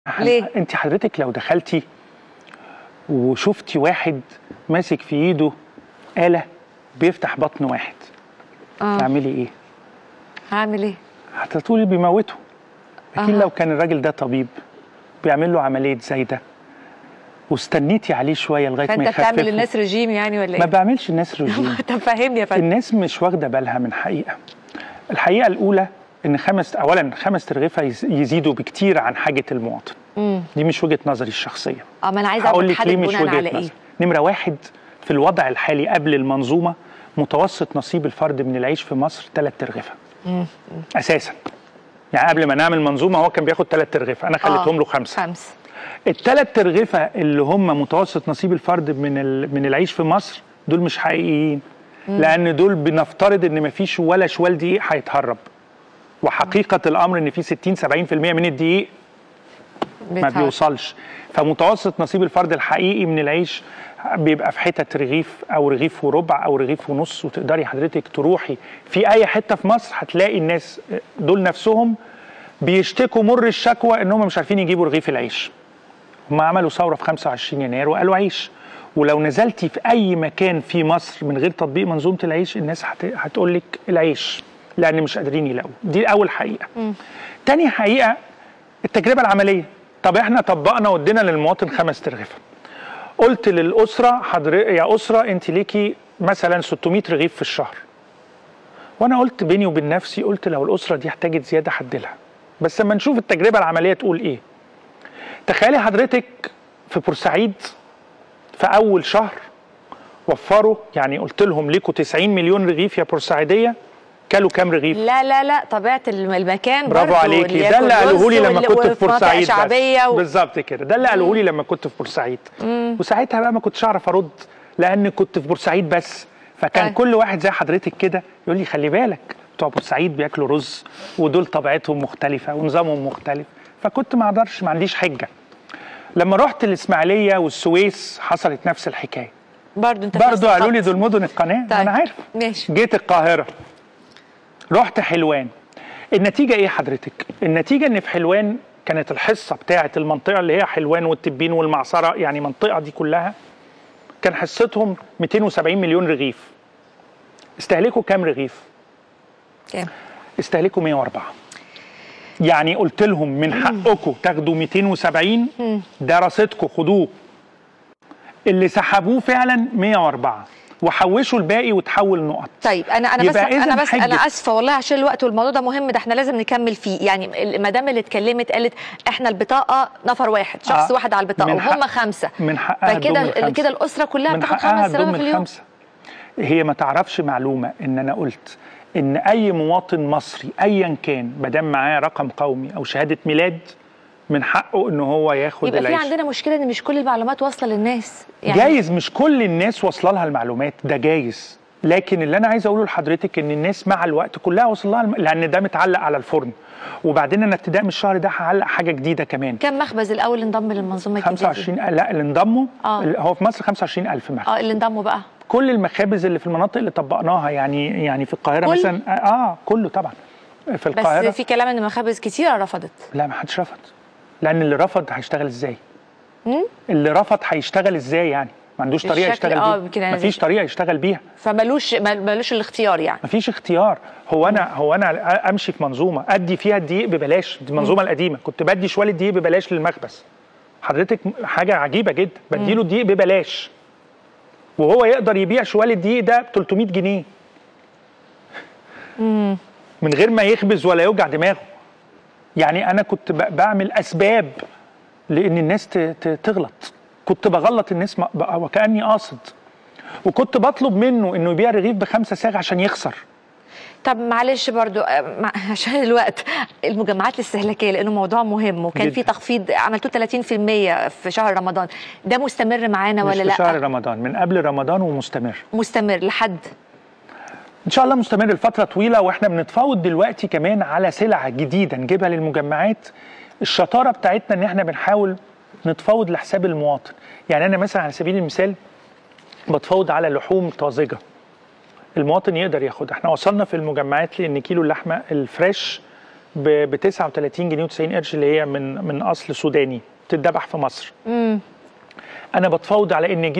ليه؟ انت حضرتك لو دخلتي وشفتي واحد ماسك في ايده آلة بيفتح بطن واحد اه تعملي ايه؟ هعمل ايه هتقولي بيموته لكن أها. لو كان الراجل ده طبيب بيعمل له عملية زي ده واستنيتي عليه شوية لغاية ما فانت يخففه بتعمل للناس رجيم يعني ولا ما ايه بعملش الناس رجيم طب فهمني يا فندم الناس مش واخدة بالها من حقيقة الحقيقة الأولى إن خمس أولا خمس ترغيفة يز- يزيدوا بكتير عن حاجة المواطن امم دي مش وجهة نظري الشخصية اه ما انا عايزه هقول اعرف لك حد ليه مش بناء وجهة على نظر ايه نمرة واحد في الوضع الحالي قبل المنظومة متوسط نصيب الفرد من العيش في مصر ثلاث ترغفة أساسا يعني قبل ما نعمل منظومة هو كان بياخد ثلاث ترغفة أنا خليتهم له خمسة خمسه الثلاث ترغفة اللي هم متوسط نصيب الفرد من ال... من العيش في مصر دول مش حقيقيين لأن دول بنفترض إن مفيش ولا شوال دقيق هيتهرب وحقيقة الأمر إن في 60 70% من الدقيق ما بيتهرب. بيوصلش فمتوسط نصيب الفرد الحقيقي من العيش بيبقى في حتة رغيف او رغيف وربع او رغيف ونص وتقدري حضرتك تروحي في اي حتة في مصر هتلاقي الناس دول نفسهم بيشتكوا مر الشكوى ان هم مش عارفين يجيبوا رغيف العيش هم عملوا ثورة في 25 يناير وقالوا عيش ولو نزلتي في اي مكان في مصر من غير تطبيق منظومة العيش الناس هت... هتقول لك العيش لان مش قادرين يلاقوا دي اول حقيقة تاني حقيقة التجربة العملية طب احنا طبقنا ودينا للمواطن خمس ترغيفة قلت للأسرة حضر يا أسرة أنت ليكي مثلا 600 رغيف في الشهر وأنا قلت بيني وبين نفسي قلت لو الأسرة دي احتاجت زيادة هديلها بس لما نشوف التجربة العملية تقول إيه تخيلي حضرتك في بورسعيد في أول شهر وفروا يعني قلت لهم ليكوا 90 مليون رغيف يا بورسعيدية كلوا كام رغيف؟ لا لا لا طبيعه الم- المكان برافو برضو عليكي ياكل ده اللي قالوه لي رز لما وال- كنت في وفي مناطق بورسعيد بس. شعبيه و... بالظبط كده ده اللي قالوه لي لما كنت في بورسعيد وساعتها بقى ما كنتش اعرف ارد لان كنت في بورسعيد بس فكان طيب. كل واحد زي حضرتك كده يقول لي خلي بالك بتوع بورسعيد بياكلوا رز ودول طبيعتهم مختلفه ونظامهم مختلف فكنت ما اقدرش ما عنديش حجه لما رحت الاسماعيليه والسويس حصلت نفس الحكايه برضو انت في نفس برضه قالوا لي الخط. دول مدن القناه طيب. انا عارف ماشي جيت القاهرة رحت حلوان النتيجة ايه حضرتك؟ النتيجة ان في حلوان كانت الحصة بتاعة المنطقة اللي هي حلوان والتبين والمعصرة يعني المنطقة دي كلها كان حصتهم 270 مليون رغيف استهلكوا كام رغيف؟ كام استهلكوا 104 يعني قلت لهم من حقكم تاخدوا 270 ده رصيدكم خدوه اللي سحبوه فعلا 104 وحوشوا الباقي وتحول نقط طيب انا انا بس يبقى إذن انا بس انا حجة. اسفه والله عشان الوقت والموضوع ده مهم ده احنا لازم نكمل فيه يعني المدام اللي اتكلمت قالت احنا البطاقه نفر واحد شخص آه. واحد على البطاقه من حق- وهم خمسه من حقها تضم فكده الخمسة. كده الاسره كلها من بتاخد حقها 5000 تضم في اليوم الخمسة هي ما تعرفش معلومة ان انا قلت ان اي مواطن مصري ايا كان مادام معاه رقم قومي او شهادة ميلاد من حقه ان هو ياخد يبقى في العيش عندنا مشكله ان مش كل المعلومات واصله للناس يعني جايز مش كل الناس واصله لها المعلومات ده جايز لكن اللي انا عايز اقوله لحضرتك ان الناس مع الوقت كلها وصل لها الم... لان ده متعلق على الفرن وبعدين انا ابتداء من الشهر ده هعلق حاجه جديده كمان كم مخبز الاول انضم للمنظومه الجديده دي؟ 25 لا اللي انضموا آه. هو في مصر 25000 مخبز اه اللي انضموا بقى كل المخابز اللي في المناطق اللي طبقناها يعني يعني في القاهره كل؟ مثلا اه كله طبعا في بس القاهره في كلام ان مخابز كتيره رفضت لا ما حدش رفض لان اللي رفض هيشتغل ازاي اللي رفض هيشتغل ازاي يعني ما عندوش طريقه الشكل- يشتغل آه، بيها يمكن يعني مفيش طريقه يشتغل بيها فمالوش مالوش الاختيار يعني مفيش اختيار هو انا هو انا امشي في منظومه ادي فيها الدقيق ببلاش دي المنظومه القديمه كنت بدي شوال الدقيق ببلاش للمخبز حضرتك حاجه عجيبه جدا بديله الدقيق ببلاش وهو يقدر يبيع شوال الدقيق ده ب 300 جنيه من غير ما يخبز ولا يوجع دماغه يعني انا كنت ب- بعمل اسباب لان الناس ت- ت- تغلط كنت بغلط الناس م- ب- وكاني قاصد وكنت بطلب منه انه يبيع رغيف بخمسة ساغ عشان يخسر طب معلش برضو آه، مع- عشان الوقت المجمعات الاستهلاكيه لانه موضوع مهم وكان جداً. في تخفيض عملتوه 30% في شهر رمضان ده مستمر معانا مش ولا في لا شهر رمضان من قبل رمضان ومستمر مستمر لحد ان شاء الله مستمر لفتره طويله واحنا بنتفاوض دلوقتي كمان على سلع جديده نجيبها للمجمعات الشطاره بتاعتنا ان احنا بنحاول نتفاوض لحساب المواطن يعني انا مثلا على سبيل المثال بتفاوض على لحوم طازجه المواطن يقدر ياخدها احنا وصلنا في المجمعات لان كيلو اللحمه الفريش ب 39 جنيه و90 قرش اللي هي من من اصل سوداني بتتذبح في مصر امم انا بتفاوض على ان اجيب